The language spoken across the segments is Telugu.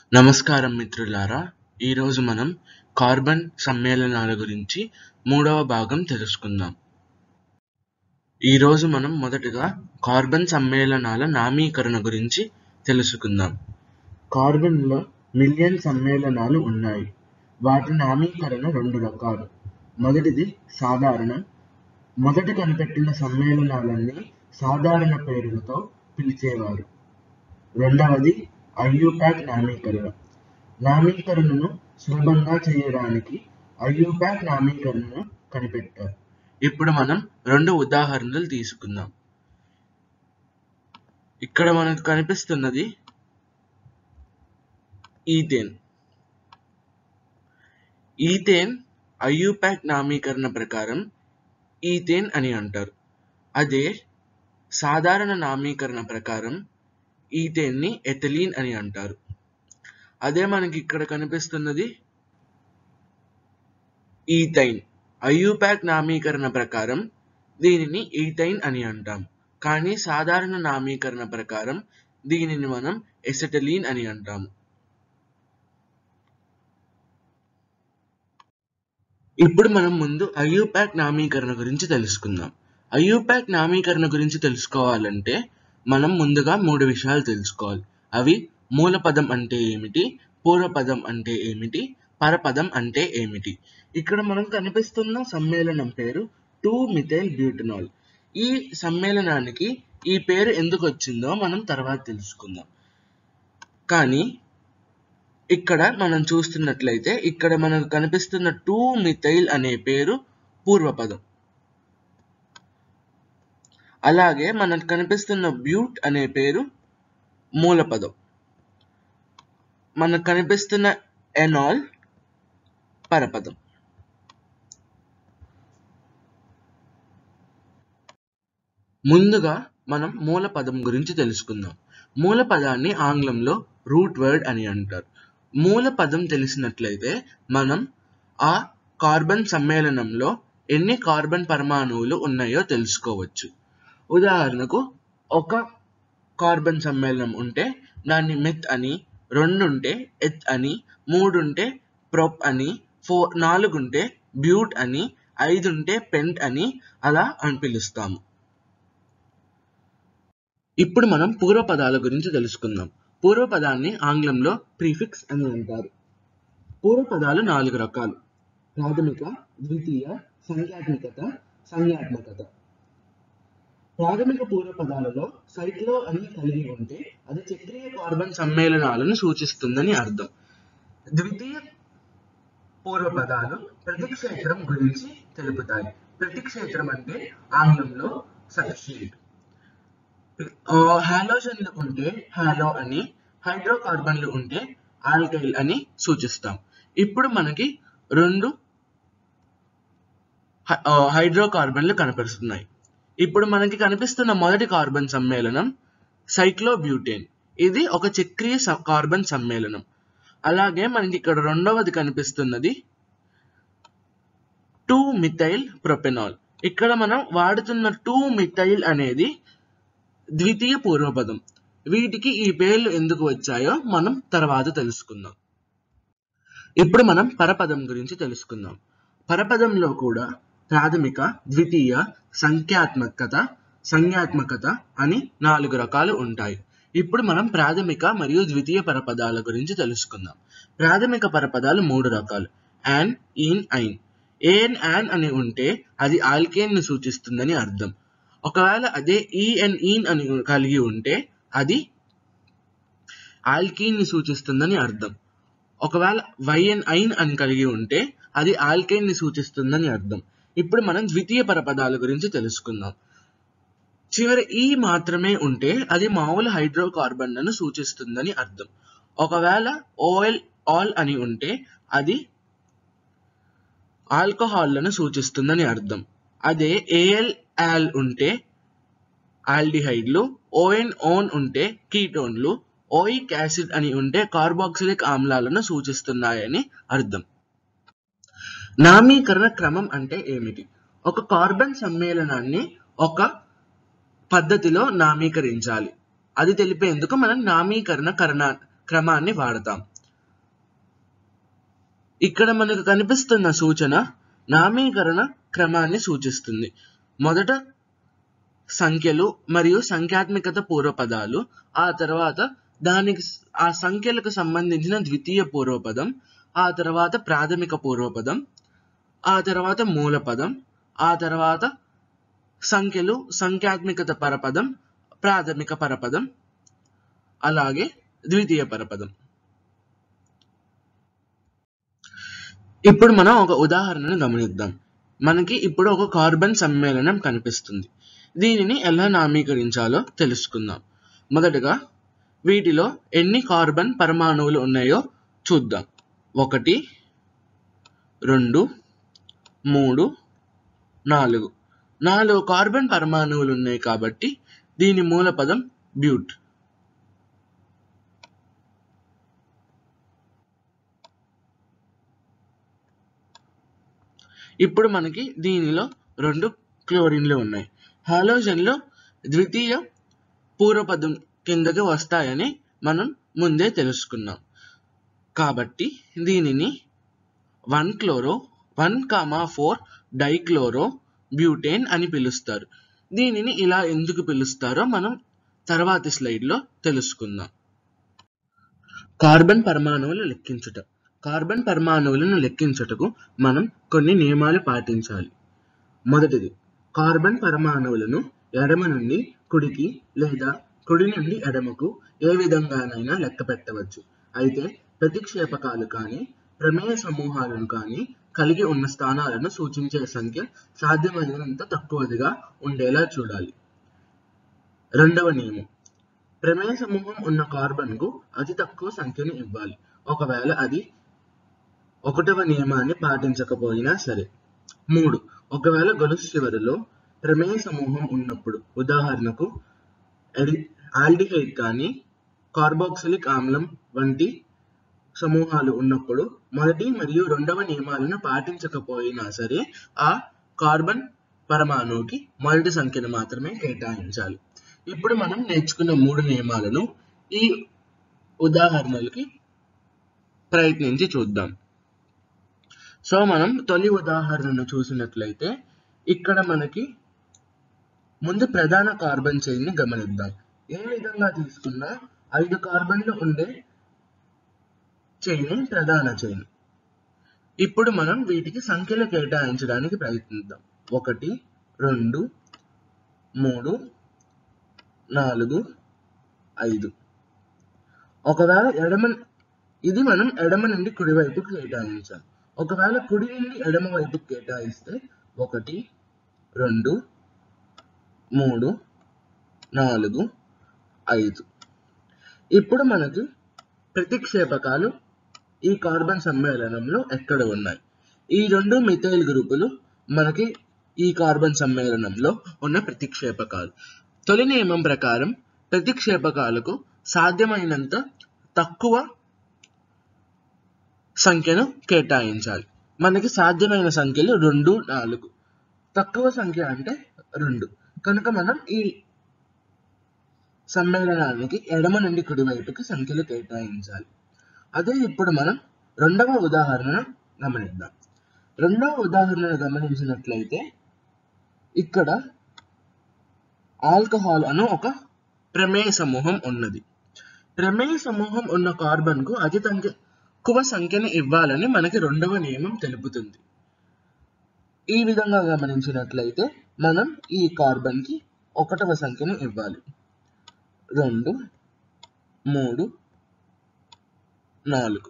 నమస్కారం మిత్రులారా ఈరోజు మనం కార్బన్ సమ్మేళనాల గురించి మూడవ భాగం తెలుసుకుందాం ఈరోజు మనం మొదటగా కార్బన్ సమ్మేళనాల నామీకరణ గురించి తెలుసుకుందాం కార్బన్లో మిలియన్ సమ్మేళనాలు ఉన్నాయి వాటి నామీకరణ రెండు రకాలు మొదటిది సాధారణ మొదట కనిపెట్టిన సమ్మేళనాలన్నీ సాధారణ పేర్లతో పిలిచేవారు రెండవది ఐయుపాక్ నామీకరణ నామీకరణను సులభంగా చేయడానికి ఐయుపాక్ నామీకరణను కనిపెట్టారు ఇప్పుడు మనం రెండు ఉదాహరణలు తీసుకుందాం ఇక్కడ మనకు కనిపిస్తున్నది ఈథేన్ ఈథేన్ ఐయుపాక్ నామీకరణ ప్రకారం ఈథేన్ అని అంటారు అదే సాధారణ నామీకరణ ప్రకారం ఈథేన్ని ఎథలీన్ అని అంటారు అదే మనకి ఇక్కడ కనిపిస్తున్నది ఈథైన్ ఐయుపాక్ నామీకరణ ప్రకారం దీనిని ఈథైన్ అని అంటాం కానీ సాధారణ నామీకరణ ప్రకారం దీనిని మనం ఎసెటలీన్ అని అంటాము ఇప్పుడు మనం ముందు ఐయుపాక్ నామీకరణ గురించి తెలుసుకుందాం ఐయుపాక్ నామీకరణ గురించి తెలుసుకోవాలంటే మనం ముందుగా మూడు విషయాలు తెలుసుకోవాలి అవి మూలపదం అంటే ఏమిటి పూర్వపదం అంటే ఏమిటి పరపదం అంటే ఏమిటి ఇక్కడ మనం కనిపిస్తున్న సమ్మేళనం పేరు టూ మిథైల్ బ్యూటనాల్ ఈ సమ్మేళనానికి ఈ పేరు ఎందుకు వచ్చిందో మనం తర్వాత తెలుసుకుందాం కానీ ఇక్కడ మనం చూస్తున్నట్లయితే ఇక్కడ మనకు కనిపిస్తున్న టూ మిథైల్ అనే పేరు పూర్వపదం అలాగే మనకు కనిపిస్తున్న బ్యూట్ అనే పేరు మూలపదం మనకు కనిపిస్తున్న ఎనాల్ పరపదం ముందుగా మనం మూల పదం గురించి తెలుసుకుందాం మూల పదాన్ని ఆంగ్లంలో రూట్ వర్డ్ అని అంటారు మూల పదం తెలిసినట్లయితే మనం ఆ కార్బన్ సమ్మేళనంలో ఎన్ని కార్బన్ పరమాణువులు ఉన్నాయో తెలుసుకోవచ్చు ఉదాహరణకు ఒక కార్బన్ సమ్మేళనం ఉంటే దాన్ని మెత్ అని రెండు ఉంటే ఎత్ అని మూడు ఉంటే ప్రొప్ అని ఫోర్ నాలుగు ఉంటే బ్యూట్ అని ఐదు ఉంటే పెంట్ అని అలా అని పిలుస్తాము ఇప్పుడు మనం పూర్వపదాల గురించి తెలుసుకుందాం పూర్వపదాన్ని ఆంగ్లంలో ప్రీఫిక్స్ అని అంటారు పూర్వపదాలు నాలుగు రకాలు ప్రాథమిక ద్వితీయ సంఖ్యాత్మకత సంజ్ఞాత్మకత ప్రాథమిక పూర్వపదాలలో సైక్లో అని కలిగి ఉంటే అది చక్రీయ కార్బన్ సమ్మేళనాలను సూచిస్తుందని అర్థం ద్వితీయ పూర్వపదాలు ప్రతిక్షేత్రం గురించి తెలుపుతాయి ప్రతిక్షేత్రం అంటే ఆంగ్లంలో సబ్స్ట్రేట్ హాలోజన్లు ఉంటే హాలో అని హైడ్రోకార్బన్లు ఉంటే ఆల్కైల్ అని సూచిస్తాం ఇప్పుడు మనకి రెండు హైడ్రోకార్బన్లు కనిపిస్తున్నాయి ఇప్పుడు మనకి కనిపిస్తున్న మొదటి కార్బన్ సమ్మేళనం సైక్లోబ్యూటేన్ ఇది ఒక చక్రీయ కార్బన్ సమ్మేళనం అలాగే మనకి ఇక్కడ రెండవది కనిపిస్తున్నది టూ మిథైల్ ప్రొపెనాల్ ఇక్కడ మనం వాడుతున్న టూ మిథైల్ అనేది ద్వితీయ పూర్వపదం వీటికి ఈ పేర్లు ఎందుకు వచ్చాయో మనం తర్వాత తెలుసుకుందాం ఇప్పుడు మనం పరపదం గురించి తెలుసుకుందాం పరపదంలో కూడా ప్రాథమిక ద్వితీయ సంఖ్యాత్మకత సంజ్ఞాత్మకత అని నాలుగు రకాలు ఉంటాయి ఇప్పుడు మనం ప్రాథమిక మరియు ద్వితీయ పరపదాల గురించి తెలుసుకుందాం ప్రాథమిక పరపదాలు మూడు రకాలు యాన్ ఈన్ ఐన్ ఏన్ యాన్ అని ఉంటే అది ఆల్కేన్ ని సూచిస్తుందని అర్థం ఒకవేళ అదే ఈఎన్ ఈన్ అని కలిగి ఉంటే అది ఆల్కీన్ ని సూచిస్తుందని అర్థం ఒకవేళ వైఎన్ ఐన్ అని కలిగి ఉంటే అది ఆల్కేన్ ని సూచిస్తుందని అర్థం ఇప్పుడు మనం ద్వితీయ పరపదాల గురించి తెలుసుకుందాం చివరి ఈ మాత్రమే ఉంటే అది మామూలు హైడ్రోకార్బన్లను సూచిస్తుందని అర్థం ఒకవేళ ఓఎల్ ఆల్ అని ఉంటే అది ఆల్కహాల్లను సూచిస్తుందని అర్థం అదే ఏఎల్ ఆల్ ఉంటే ఆల్డిహైడ్లు ఓఎన్ ఓన్ ఉంటే కీటోన్లు ఓయిక్ యాసిడ్ అని ఉంటే కార్బాక్సిలిక్ ఆమ్లాలను సూచిస్తున్నాయని అర్థం నామీకరణ క్రమం అంటే ఏమిటి ఒక కార్బన్ సమ్మేళనాన్ని ఒక పద్ధతిలో నామీకరించాలి అది తెలిపేందుకు మనం నామీకరణ కరణ క్రమాన్ని వాడతాం ఇక్కడ మనకు కనిపిస్తున్న సూచన నామీకరణ క్రమాన్ని సూచిస్తుంది మొదట సంఖ్యలు మరియు సంఖ్యాత్మకత పూర్వపదాలు ఆ తర్వాత దానికి స- ఆ సంఖ్యలకు సంబంధించిన ద్వితీయ పూర్వపదం ఆ తర్వాత ప్రాథమిక పూర్వపదం ఆ తర్వాత మూల పదం ఆ తర్వాత సంఖ్యలు సంఖ్యాత్మకత పరపదం ప్రాథమిక పరపదం అలాగే ద్వితీయ పరపదం ఇప్పుడు మనం ఒక ఉదాహరణను గమనిద్దాం మనకి ఇప్పుడు ఒక కార్బన్ సమ్మేళనం కనిపిస్తుంది దీనిని ఎలా నామీకరించాలో తెలుసుకుందాం మొదటగా వీటిలో ఎన్ని కార్బన్ పరమాణువులు ఉన్నాయో చూద్దాం ఒకటి రెండు మూడు నాలుగు నాలుగు కార్బన్ పరమాణువులు ఉన్నాయి కాబట్టి దీని మూల పదం బ్యూట్ ఇప్పుడు మనకి దీనిలో రెండు క్లోరిన్లు ఉన్నాయి హాలోజన్లు ద్వితీయ పూర్వపదం కిందకి వస్తాయని మనం ముందే తెలుసుకున్నాం కాబట్టి దీనిని one chloro one comma four dichloro butane అని పిలుస్తారు దీనిని ఇలా ఎందుకు పిలుస్తారో మనం తర్వాతి స్లైడ్లో తెలుసుకుందాం కార్బన్ పరమాణువులు లెక్కించుట కార్బన్ పరమాణువులను లెక్కించుటకు మనం కొన్ని నియమాలు పాటించాలి మొదటిది కార్బన్ పరమాణువులను ఎడమ నుండి కుడికి లేదా కుడి నుండి ఎడమకు ఏ విధంగానైనా లెక్క పెట్టవచ్చు అయితే ప్రతిక్షేపకాలు కానీ ప్రమేయ సమూహాలను కానీ కలిగి ఉన్న స్థానాలను సూచించే సంఖ్య సాధ్యమైనంత తక్కువదిగా ఉండేలా చూడాలి రెండవ నియమం ప్రమేయ సమూహం ఉన్న కార్బన్ కు అతి తక్కువ సంఖ్యను ఇవ్వాలి ఒకవేళ అది ఒకటవ నియమాన్ని పాటించకపోయినా సరే మూడు ఒకవేళ గొలుసు చివరిలో ప్రమేయ సమూహం ఉన్నప్పుడు ఉదాహరణకు ఎడి- ఆల్డిహైడ్ కానీ కార్బాక్సిలిక్ ఆమ్లం వంటి సమూహాలు ఉన్నప్పుడు మొదటి మరియు రెండవ నియమాలను పాటించకపోయినా సరే ఆ కార్బన్ పరమాణువుకి మొదటి సంఖ్యను మాత్రమే కేటాయించాలి ఇప్పుడు మనం నేర్చుకున్న మూడు నియమాలను ఈ ఉదాహరణలకి ప్రయత్నించి చూద్దాం సో మనం తొలి ఉదాహరణను చూసినట్లయితే ఇక్కడ మనకి ముందు ప్రధాన కార్బన్ చైన్ ని గమనిద్దాం ఏ విధంగా తీసుకున్నా ఐదు కార్బన్లు ఉండే చైన్ ప్రధాన చైన్ ఇప్పుడు మనం వీటికి సంఖ్యలు కేటాయించడానికి ప్రయత్నిద్దాం ఒకటి రెండు మూడు నాలుగు ఐదు ఒకవేళ ఎడమ ఇది మనం ఎడమ నుండి కుడి వైపుకి కేటాయించాం ఒకవేళ కుడి నుండి ఎడమ వైపుకి కేటాయిస్తే ఒకటి రెండు మూడు నాలుగు ఐదు ఇప్పుడు మనకి ప్రతిక్షేపకాలు ఈ కార్బన్ సమ్మేళనంలో ఎక్కడ ఉన్నాయి ఈ రెండు మిథైల్ గ్రూపులు మనకి ఈ కార్బన్ సమ్మేళనంలో ఉన్న ప్రతిక్షేపకాలు తొలి నియమం ప్రకారం ప్రతిక్షేపకాలకు సాధ్యమైనంత తక్కువ సంఖ్యను కేటాయించాలి మనకి సాధ్యమైన సంఖ్యలు రెండు నాలుగు తక్కువ సంఖ్య అంటే రెండు కనుక మనం ఈ సమ్మేళనానికి ఎడమ నుండి కుడి వైపుకి సంఖ్యలు కేటాయించాలి అదే ఇప్పుడు మనం రెండవ ఉదాహరణను గమనిద్దాం రెండవ ఉదాహరణను గమనించినట్లయితే ఇక్కడ ఆల్కహాల్ అను ఒక ప్రమేయ సమూహం ఉన్నది ప్రమేయ సమూహం ఉన్న కార్బన్ కు అతి తక్కువ సంఖ్యను ఇవ్వాలని మనకి రెండవ నియమం తెలుపుతుంది ఈ విధంగా గమనించినట్లయితే మనం ఈ కార్బన్ కి ఒకటవ సంఖ్యను ఇవ్వాలి రెండు మూడు నాలుగు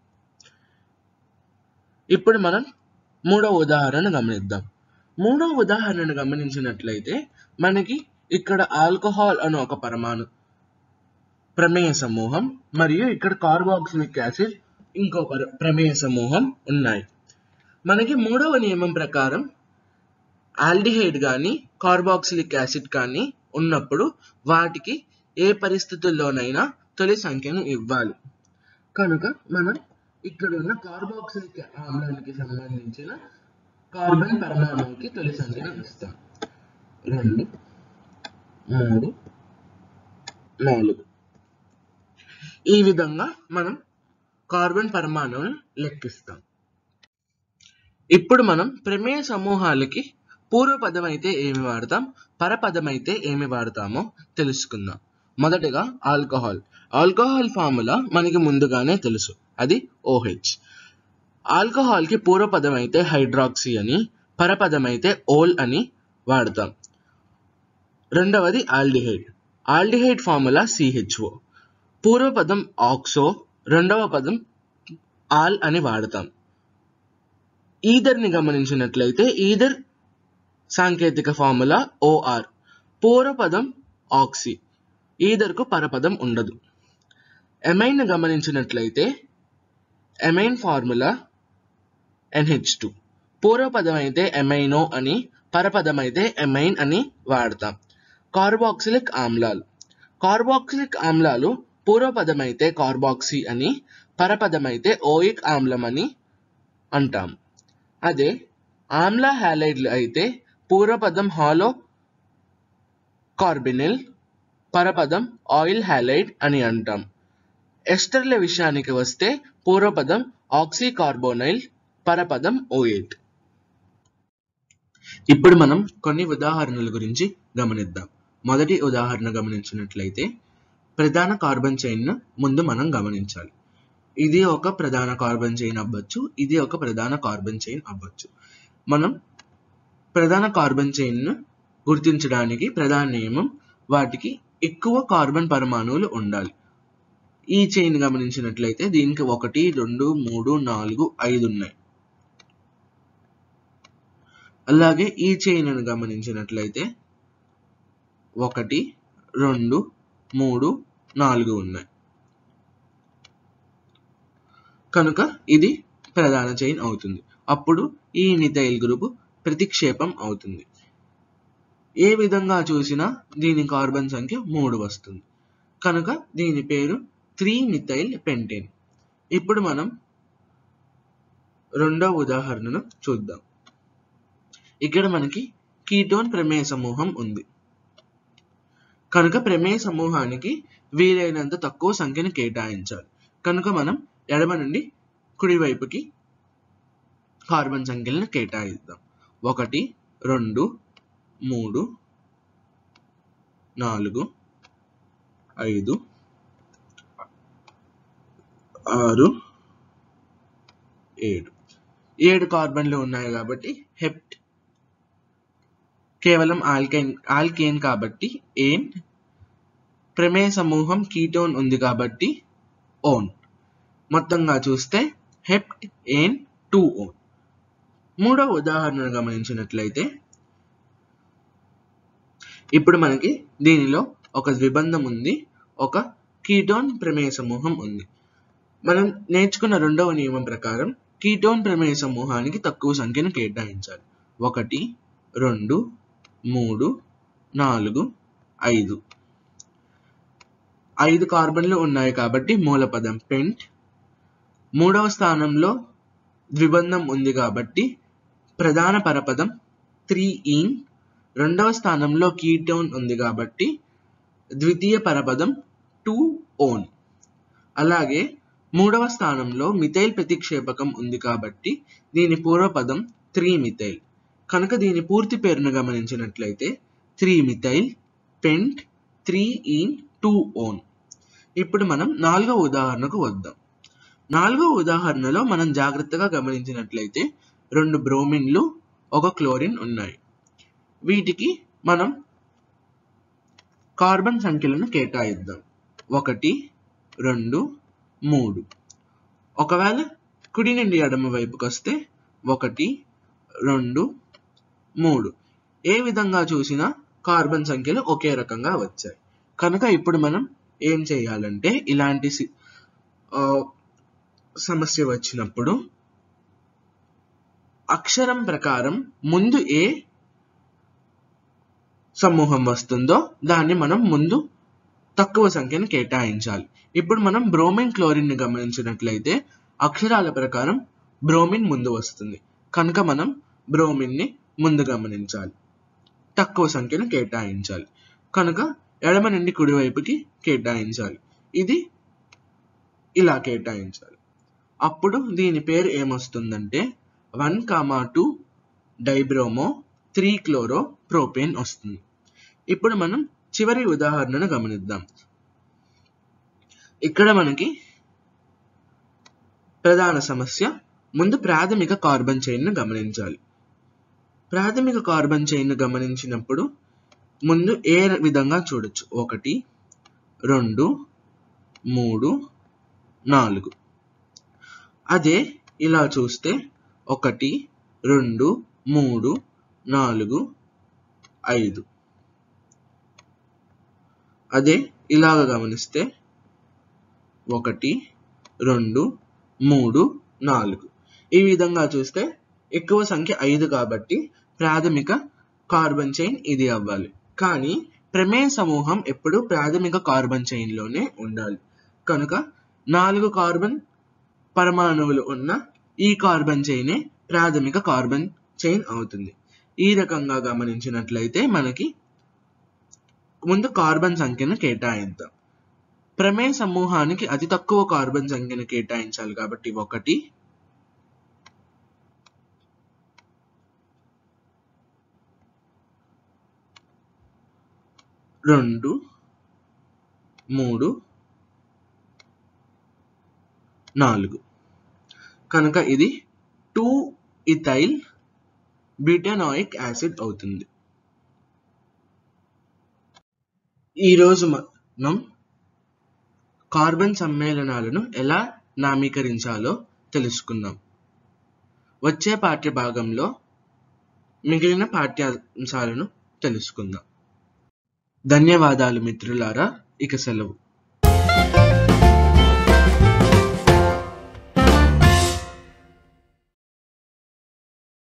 ఇప్పుడు మనం మూడవ ఉదాహరణ గమనిద్దాం మూడవ ఉదాహరణను గమనించినట్లయితే మనకి ఇక్కడ ఆల్కహాల్ అనే ఒక పరమాణు ప్రమేయ సమూహం మరియు ఇక్కడ కార్బాక్సిలిక్ యాసిడ్ ఇంకో పర- ప్రమేయ సమూహం ఉన్నాయి మనకి మూడవ నియమం ప్రకారం ఆల్డిహైడ్ కానీ కార్బాక్సిలిక్ యాసిడ్ కానీ ఉన్నప్పుడు వాటికి ఏ పరిస్థితుల్లోనైనా తొలి సంఖ్యను ఇవ్వాలి కనుక మనం ఇక్కడ ఉన్న కార్బాక్సిలిక్ ఆమ్లానికి సంబంధించిన కార్బన్ పరమాణువుకి తొలి సంఖ్యను ఇస్తాం రెండు మూడు నాలుగు ఈ విధంగా మనం కార్బన్ పరమాణువును లెక్కిస్తాం ఇప్పుడు మనం ప్రమేయ సమూహాలకి పూర్వపదం అయితే ఏమి వాడతాం పరపదం అయితే ఏమి వాడతామో తెలుసుకుందాం మొదటగా ఆల్కహాల్ ఆల్కహాల్ ఫార్ములా మనకి ముందుగానే తెలుసు అది ఓహెచ్ ఆల్కహాల్కి పూర్వపదం అయితే హైడ్రాక్సీ అని పరపదం అయితే ఓల్ అని వాడతాం రెండవది ఆల్డిహైడ్ ఆల్డిహైడ్ ఫార్ములా సిహెచ్ఓ పూర్వపదం ఆక్సో రెండవ పదం ఆల్ అని వాడతాం ఈథర్ని గమనించినట్లయితే ఈథర్ సాంకేతిక ఫార్ములా ఓఆర్ పూర్వపదం ఆక్సి ఈథర్కు పరపదం ఉండదు ఎమైన్ గమనించినట్లయితే ఎమైన్ ఫార్ములా ఎన్హెచ్ టూ పూర్వపదం అయితే ఎమైనో అని పరపదం అయితే ఎమైన్ అని వాడతాం కార్బాక్సిలిక్ ఆమ్లాలు కార్బాక్సిలిక్ ఆమ్లాలు పూర్వపదం అయితే కార్బాక్సీ అని పరపదం అయితే ఓయిక్ ఆమ్లం అని అంటాం అదే ఆమ్ల హ్యాలైడ్లు అయితే పూర్వపదం హాలో కార్బినిల్ పరపదం ఆయిల్ హ్యాలైడ్ అని అంటాం ఎస్టర్ల విషయానికి వస్తే పూర్వపదం ఆక్సీకార్బోనైల్ పరపదం ఓయేట్ ఇప్పుడు మనం కొన్ని ఉదాహరణల గురించి గమనిద్దాం మొదటి ఉదాహరణ గమనించినట్లయితే ప్రధాన కార్బన్ చైన్ ముందు మనం గమనించాలి ఇది ఒక ప్రధాన కార్బన్ చైన్ అవ్వచ్చు ఇది ఒక ప్రధాన కార్బన్ చైన్ అవ్వచ్చు మనం ప్రధాన కార్బన్ చైన్ ను గుర్తించడానికి ప్రధాన నియమం వాటికి ఎక్కువ కార్బన్ పరమాణువులు ఉండాలి ఈ చైన్ గమనించినట్లయితే దీనికి ఒకటి రెండు మూడు నాలుగు ఐదు ఉన్నాయి అలాగే ఈ చైన్ గమనించినట్లయితే ఒకటి రెండు మూడు నాలుగు ఉన్నాయి కనుక ఇది ప్రధాన చైన్ అవుతుంది అప్పుడు ఈ మిథైల్ గ్రూప్ ప్రతిక్షేపం అవుతుంది ఏ విధంగా చూసినా దీని కార్బన్ సంఖ్య మూడు వస్తుంది కనుక దీని పేరు త్రీ మిథైల్ పెంటేన్ ఇప్పుడు మనం రెండవ ఉదాహరణను చూద్దాం ఇక్కడ మనకి కీటోన్ ప్రమేయ సమూహం ఉంది కనుక ప్రమేయ సమూహానికి వీలైనంత తక్కువ సంఖ్యను కేటాయించాలి కనుక మనం ఎడమ నుండి కుడివైపుకి కార్బన్ సంఖ్యలను కేటాయిద్దాం ఒకటి రెండు మూడు నాలుగు ఐదు ఆరు ఏడు ఏడు కార్బన్లు ఉన్నాయి కాబట్టి హెప్ట్ కేవలం ఆల్కైన్ ఆల్కేన్ కాబట్టి ఏన్ ప్రమేయ సమూహం కీటోన్ ఉంది కాబట్టి ఓన్ మొత్తంగా చూస్తే హెప్ట్ ఏన్ టూ ఓన్ మూడవ ఉదాహరణ గమనించినట్లయితే ఇప్పుడు మనకి దీనిలో ఒక ద్విబంధం ఉంది ఒక కీటోన్ ప్రమేయ సమూహం ఉంది మనం నేర్చుకున్న రెండవ నియమం ప్రకారం కీటోన్ ప్రమేయ సమూహానికి తక్కువ సంఖ్యను కేటాయించాలి ఒకటి రెండు మూడు నాలుగు ఐదు ఐదు కార్బన్లు ఉన్నాయి కాబట్టి మూలపదం పెంట్ మూడవ స్థానంలో ద్విబంధం ఉంది కాబట్టి ప్రధాన పరపదం త్రీ ఈన్ రెండవ స్థానంలో కీటోన్ ఉంది కాబట్టి ద్వితీయ పరపదం టూ ఓన్ అలాగే మూడవ స్థానంలో మిథైల్ ప్రతిక్షేపకం ఉంది కాబట్టి దీని పూర్వపదం త్రీ మిథైల్ కనుక దీని పూర్తి పేరును గమనించినట్లయితే three methyl pent three ene two one ఇప్పుడు మనం నాలుగవ ఉదాహరణకు వద్దాం నాలుగవ ఉదాహరణలో మనం జాగ్రత్తగా గమనించినట్లయితే రెండు బ్రోమిన్లు ఒక క్లోరిన్ ఉన్నాయి వీటికి మనం కార్బన్ సంఖ్యలను కేటాయిద్దాం ఒకటి రెండు మూడు ఒకవేళ కుడి నుండి ఎడమ వైపుకి వస్తే ఒకటి రెండు మూడు ఏ విధంగా చూసినా కార్బన్ సంఖ్యలు ఒకే రకంగా వచ్చాయి కనుక ఇప్పుడు మనం ఏం చేయాలంటే ఇలాంటి సి- ఆ, సమస్య వచ్చినప్పుడు అక్షరం ప్రకారం ముందు ఏ సమూహం వస్తుందో దాన్ని మనం ముందు తక్కువ సంఖ్యను కేటాయించాలి ఇప్పుడు మనం బ్రోమిన్ క్లోరిన్ ని గమనించినట్లయితే అక్షరాల ప్రకారం బ్రోమిన్ ముందు వస్తుంది కనుక మనం బ్రోమిన్ ని ముందు గమనించాలి తక్కువ సంఖ్యను కేటాయించాలి కనుక ఎడమ నుండి కుడివైపుకి కేటాయించాలి ఇది ఇలా కేటాయించాలి అప్పుడు దీని పేరు ఏమొస్తుందంటే one comma two dibromo three chloro propane వస్తుంది ఇప్పుడు మనం చివరి ఉదాహరణను గమనిద్దాం ఇక్కడ మనకి ప్రధాన సమస్య ముందు ప్రాథమిక కార్బన్ చైన్ను గమనించాలి ప్రాథమిక కార్బన్ చైన్ను గమనించినప్పుడు ముందు ఏ విధంగా చూడొచ్చు ఒకటి రెండు మూడు నాలుగు అదే ఇలా చూస్తే ఒకటి రెండు మూడు నాలుగు ఐదు అదే ఇలాగ గమనిస్తే ఒకటి రెండు మూడు నాలుగు ఈ విధంగా చూస్తే ఎక్కువ సంఖ్య ఐదు కాబట్టి ప్రాథమిక కార్బన్ చైన్ ఇది అవ్వాలి కానీ ప్రమేయ సమూహం ఎప్పుడు ప్రాథమిక కార్బన్ చైన్ లోనే ఉండాలి కనుక నాలుగు కార్బన్ పరమాణువులు ఉన్న ఈ కార్బన్ చైనే ప్రాథమిక కార్బన్ చైన్ అవుతుంది ఈ రకంగా గమనించినట్లయితే మనకి ముందు కార్బన్ సంఖ్యను కేటాయిద్దాం ప్రమేయ సమూహానికి అతి తక్కువ కార్బన్ సంఖ్యను కేటాయించాలి కాబట్టి ఒకటి రెండు మూడు నాలుగు కనుక ఇది టూ ఇథైల్ బ్యూటానాయిక్ యాసిడ్ అవుతుంది ఈరోజు మనం కార్బన్ సమ్మేళనాలను ఎలా నామీకరించాలో తెలుసుకుందాం వచ్చే పాఠ్య భాగంలో మిగిలిన పాఠ్యాంశాలను తెలుసుకుందాం ధన్యవాదాలు మిత్రులారా ఇక సెలవు